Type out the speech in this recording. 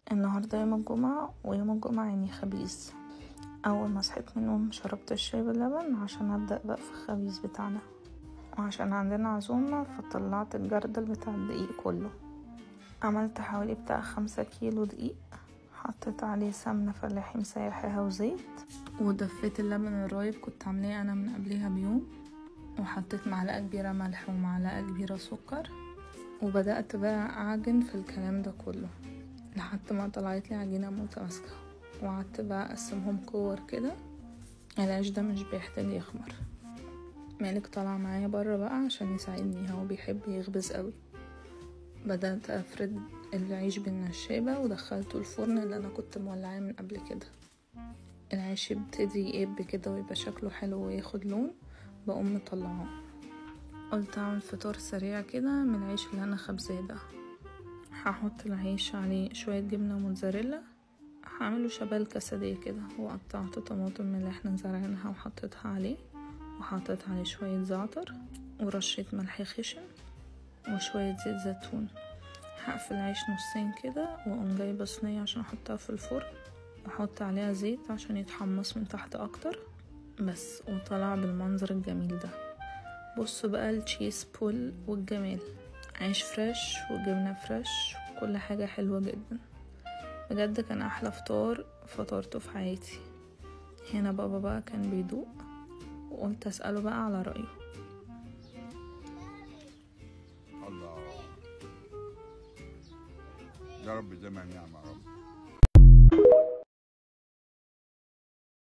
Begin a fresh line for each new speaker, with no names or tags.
النهاردة يوم الجمعة ويوم الجمعة يعني خبيز أول ما صحيت من النوم شربت الشاي باللبن عشان أبدأ بقى في الخبيز بتاعنا وعشان عندنا عزومة فطلعت الجردل بتاع الدقيق كله عملت حوالي بتاع خمسة كيلو دقيق حطيت عليه سمنة فلاحي مسيحاها وزيت ودفيت اللبن الرايب كنت عاملاه أنا من قبلها بيوم وحطيت معلقة كبيرة ملح ومعلقة كبيرة سكر وبدأت بقى أعجن في الكلام ده كله لحد ما طلعت لي عجينة متماسكة وقعدت بقى أقسمهم كور كده العيش ده مش بيحتاج يخمر مالك طلع معايا برا بقى عشان يساعدني هو بيحب يخبز قوي بدأت أفرد العيش بالنشابة ودخلته الفرن اللي أنا كنت مولعاه من قبل كده العيش يبتدي يقب كده ويبقى شكله حلو وياخد لون بقوم مطلعاه قلت اعمل فطار سريع كده من العيش اللي انا خبزاه ده هحط العيش عليه شوية جبنة موتزاريلا هعمله شبه الكسدية كده وقطعت طماطم من اللي احنا زرعناها وحطيتها عليه وحطيت عليه شوية زعتر ورشة ملح خشن وشوية زيت زيتون هقفل العيش نصين كده واقوم جايبة صينية عشان احطها في الفرن واحط عليها زيت عشان يتحمص من تحت اكتر بس وطلع بالمنظر الجميل ده بصوا بقى التشيز بول والجمال عيش فريش وجبنة فريش وكل حاجة حلوة جدا بجد كان أحلى فطار فطرته في حياتي هنا بابا بقى كان بيدوق وقلت أسأله بقى على رأيه
الله يا رب دايما نعمة يا رب